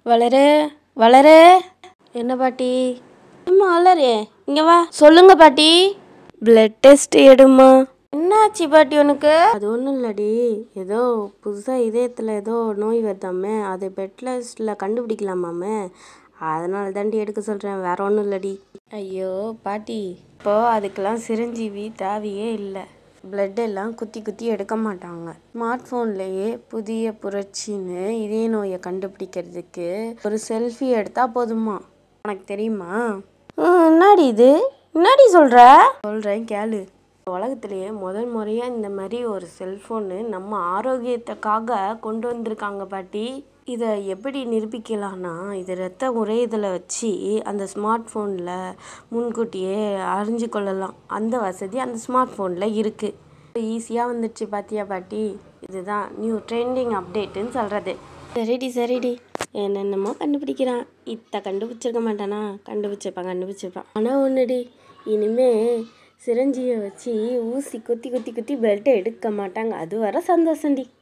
வளரு வளரு என்ன பாட்டி அம்மா வளரு இங்க வா சொல்லுங்க பாட்டி பிளட் டெஸ்ட் எடுமா என்னாச்சு பாட்டி உனக்கு அது ஒன்றும் இல்லடி ஏதோ புதுசாக இதயத்தில் ஏதோ நோய் வருதாமே அது பெட்லஸ்டில் கண்டுபிடிக்கலாமாமே அதனால தாண்டி எடுக்க சொல்கிறேன் வேற ஒன்றும் இல்லடி ஐயோ பாட்டி இப்போ அதுக்கெல்லாம் சிரஞ்சீவி தேவையே இல்லை பிளட் எல்லாம் குத்தி குத்தி எடுக்க மாட்டாங்க ஸ்மார்ட் ஃபோன்லேயே புதிய புரட்சின்னு இதய நோயை கண்டுபிடிக்கிறதுக்கு ஒரு செல்ஃபி எடுத்தால் போதுமா உனக்கு தெரியுமா என்னடி இது என்னடி சொல்கிற சொல்கிறேன் கேளு உலகத்திலேயே முதல் முறையாக இந்த மாதிரி ஒரு செல்ஃபோனு நம்ம ஆரோக்கியத்துக்காக கொண்டு வந்திருக்காங்க பாட்டி இதை எப்படி நிரூபிக்கலாம்னா இது ரத்த உறையுதலை வச்சு அந்த ஸ்மார்ட் ஃபோனில் முன்கூட்டியே அறிஞ்சு கொள்ளலாம் அந்த வசதி அந்த ஸ்மார்ட் ஃபோனில் இருக்குது ஈஸியாக வந்துடுச்சு பாத்தியா பாட்டி இதுதான் நியூ ட்ரெண்டிங் அப்டேட்டுன்னு சொல்கிறது சரிடி சரிடி என்னென்னமோ கண்டுபிடிக்கிறான் இத்த கண்டுபிடிச்சிருக்க மாட்டானா கண்டுபிடிச்சிருப்பான் கண்டுபிடிச்சிருப்பான் ஆனால் ஒன்றுடி இனிமே சிரஞ்சியை வச்சு ஊசி குத்தி குத்தி குத்தி பெல்ட்டை எடுக்க மாட்டாங்க அது வர சந்தோஷம்டி